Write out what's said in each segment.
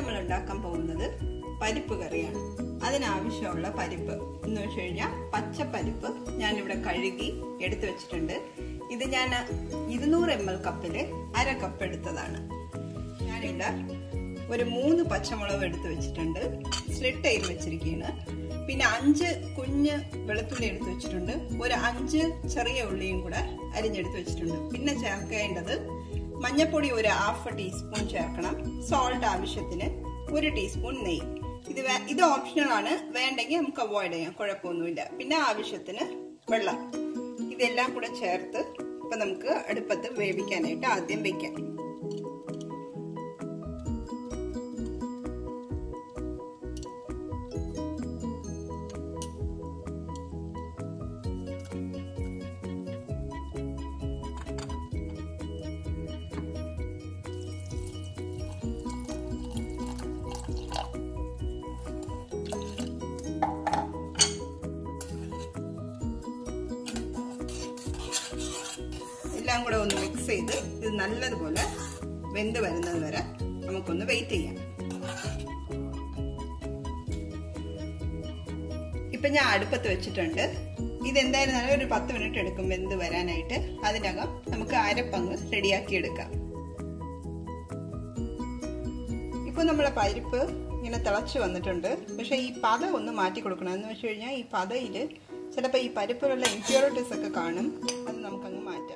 നമ്മൾ ഉണ്ടാക്കാൻ പോകുന്നത് പരിപ്പ് കറിയാണ് അതിനാവശ്യമുള്ള പരിപ്പ് എന്ന് വെച്ച് കഴിഞ്ഞാൽ പച്ചപ്പരിപ്പ് ഞാനിവിടെ കഴുകി എടുത്തു വെച്ചിട്ടുണ്ട് ഇത് ഞാൻ ഇരുന്നൂറ് എം എൽ കപ്പില് അര കപ്പ് എടുത്തതാണ് ഞാനിവിടെ ഒരു മൂന്ന് പച്ചമുളക് എടുത്തു വെച്ചിട്ടുണ്ട് സ്ലിട്ട് ചെയ്ത് വെച്ചിരിക്കുകയാണ് പിന്നെ അഞ്ച് കുഞ്ഞ് വെളുത്തുള്ളി എടുത്ത് വെച്ചിട്ടുണ്ട് ഒരു അഞ്ച് ചെറിയ ഉള്ളിയും കൂടെ അരിഞ്ഞെടുത്ത് വെച്ചിട്ടുണ്ട് പിന്നെ ചേർക്കേണ്ടത് മഞ്ഞപ്പൊടി ഒരു ഹാഫ് ടീസ്പൂൺ ചേർക്കണം സോൾട്ട് ആവശ്യത്തിന് ഒരു ടീസ്പൂൺ നെയ്യ് ഇത് ഇത് ഓപ്ഷണൽ ആണ് വേണ്ടെങ്കിൽ നമുക്ക് അവോയ്ഡ് ചെയ്യാം കുഴപ്പമൊന്നുമില്ല പിന്നെ ആവശ്യത്തിന് വെള്ളം ഇതെല്ലാം കൂടെ ചേർത്ത് ഇപ്പൊ നമുക്ക് അടുപ്പത്ത് വേവിക്കാനായിട്ട് ആദ്യം വെക്കാം എല്ലാം കൂടെ ഒന്ന് മിക്സ് ചെയ്ത് ഇത് നല്ലതുപോലെ വെന്ത് വരുന്നത് വരെ നമുക്കൊന്ന് വെയിറ്റ് ചെയ്യാം ഇപ്പൊ ഞാൻ അടുപ്പത്ത് വെച്ചിട്ടുണ്ട് ഇതെന്തായിരുന്നാലും ഒരു പത്ത് മിനിറ്റ് എടുക്കും വെന്ത് വരാനായിട്ട് അതിനകം നമുക്ക് അരപ്പങ്ങ് റെഡിയാക്കി എടുക്കാം ഇപ്പൊ നമ്മളെ പരിപ്പ് ഇങ്ങനെ തിളച്ച് വന്നിട്ടുണ്ട് പക്ഷെ ഈ പത ഒന്ന് മാറ്റി കൊടുക്കണം എന്ന് വെച്ച് കഴിഞ്ഞാൽ ഈ പതയില് ചിലപ്പോൾ ഈ പരിപ്പിലുള്ള ഇമ്പ്യൂരിറ്റീസ് ഒക്കെ കാണും അത് നമുക്കങ്ങ് മാറ്റാം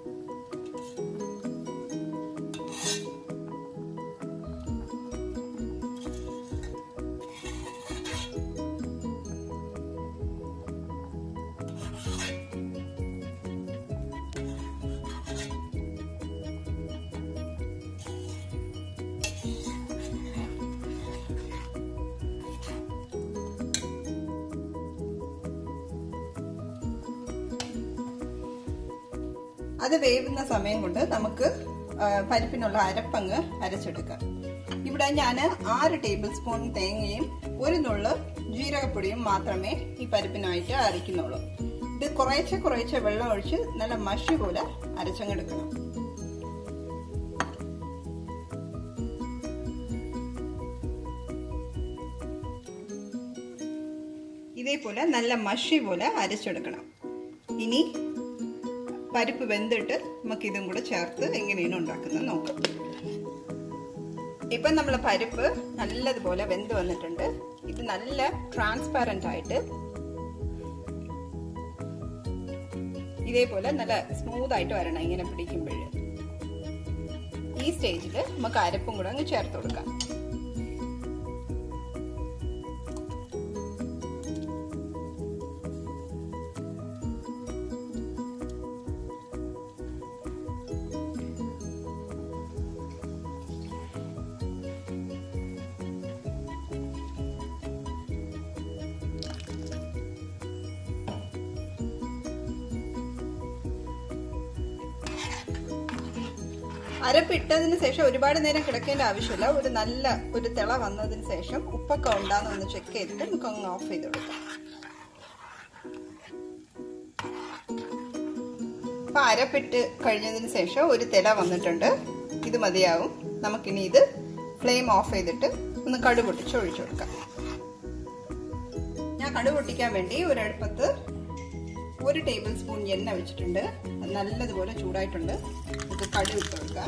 അത് വേവുന്ന സമയം കൊണ്ട് നമുക്ക് പരിപ്പിനുള്ള അരപ്പങ്ങ് അരച്ചെടുക്കാം ഇവിടെ ഞാൻ ആറ് ടേബിൾ സ്പൂൺ തേങ്ങയും ഒരു നുള്ള് ജീരകപ്പൊടിയും മാത്രമേ ഈ പരിപ്പിനായിട്ട് അരയ്ക്കുന്നുള്ളൂ ഇത് കുറേശ്ശെ കുറേശ്ശെ വെള്ളം ഒഴിച്ച് നല്ല മഷി പോലെ അരച്ചങ്ങെടുക്കണം ഇതേപോലെ നല്ല മഷി പോലെ അരച്ചെടുക്കണം ഇനി പരിപ്പ് വെന്തിട്ട് നമുക്ക് ഇതും കൂടെ ചേർത്ത് എങ്ങനെയാണ് ഉണ്ടാക്കുന്നത് നോക്കാം ഇപ്പം നമ്മൾ പരിപ്പ് നല്ലതുപോലെ വെന്ത് വന്നിട്ടുണ്ട് ഇത് നല്ല ട്രാൻസ്പാരന്റ് ആയിട്ട് ഇതേപോലെ നല്ല സ്മൂത്ത് ആയിട്ട് വരണം ഇങ്ങനെ പിടിക്കുമ്പോൾ ഈ സ്റ്റേജിൽ നമുക്ക് അരപ്പും കൂടെ അങ്ങ് ചേർത്ത് കൊടുക്കാം അരപ്പിട്ടതിന് ശേഷം ഒരുപാട് നേരം കിടക്കേണ്ട ആവശ്യമില്ല ഒരു നല്ല ഒരു തിള വന്നതിന് ശേഷം ഉപ്പൊക്കെ ഉണ്ടാന്ന് ഒന്ന് ചെക്ക് ചെയ്തിട്ട് നമുക്ക് അങ്ങ് ഓഫ് ചെയ്ത് കൊടുക്കാം അപ്പൊ അരപ്പിട്ട് കഴിഞ്ഞതിന് ശേഷം ഒരു തിള വന്നിട്ടുണ്ട് ഇത് മതിയാവും നമുക്കിനി ഇത് ഫ്ലെയിം ഓഫ് ചെയ്തിട്ട് ഒന്ന് കടു പൊട്ടിച്ച് ഒഴിച്ചു കൊടുക്കാം ഞാൻ കടു പൊട്ടിക്കാൻ വേണ്ടി ഒരടുപ്പത്ത് ഒരു ടേബിൾ സ്പൂൺ എണ്ണ വെച്ചിട്ടുണ്ട് അത് നല്ലതുപോലെ ചൂടായിട്ടുണ്ട് നമുക്ക് കടു ഇട്ട് കൊടുക്കാം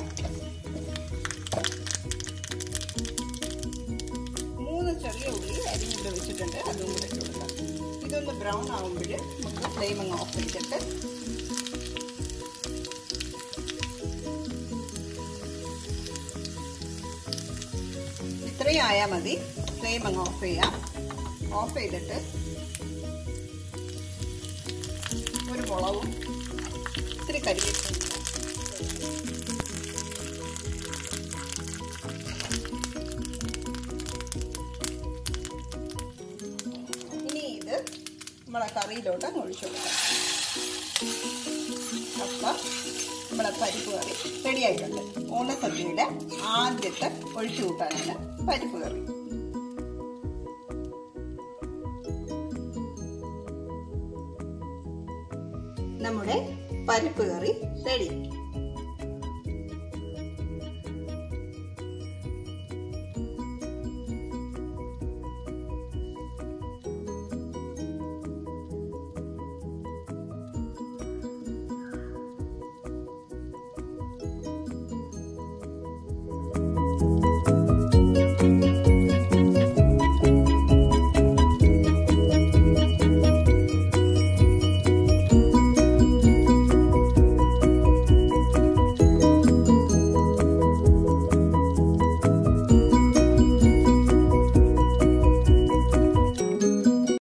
മൂന്ന് ചെറിയ ഉള്ളി അരിഞ്ഞിട്ട് വെച്ചിട്ടുണ്ട് അതും കൂടെ ഇട്ട് കൊടുക്കാം ഇതൊന്ന് ബ്രൗൺ ആകുമ്പോൾ നമുക്ക് ഫ്ലെയിം അങ്ങ് ഓഫ് ചെയ്തിട്ട് ഇത്രയും ആയാൽ മതി ഫ്ലെയിം അങ്ങ് ഓഫ് ചെയ്യാം ഓഫ് ചെയ്തിട്ട് ഒരു മുളകും ഇത്തിരി കരിവേപ്പില ഇനി ഇത് നമ്മളെ കറിയിലോട്ട് അങ്ങ് ഒഴിച്ചു കൊടുക്കാം അപ്പം നമ്മളെ പരിപ്പ് കറി റെഡി ആയിട്ടുണ്ട് ഓണസദ്യയുടെ ആദ്യത്തെ ഒഴിച്ചു കൂട്ടാനാണ് പരിപ്പ് കറി നമ്മുടെ പരിപ്പ് കറി റെഡി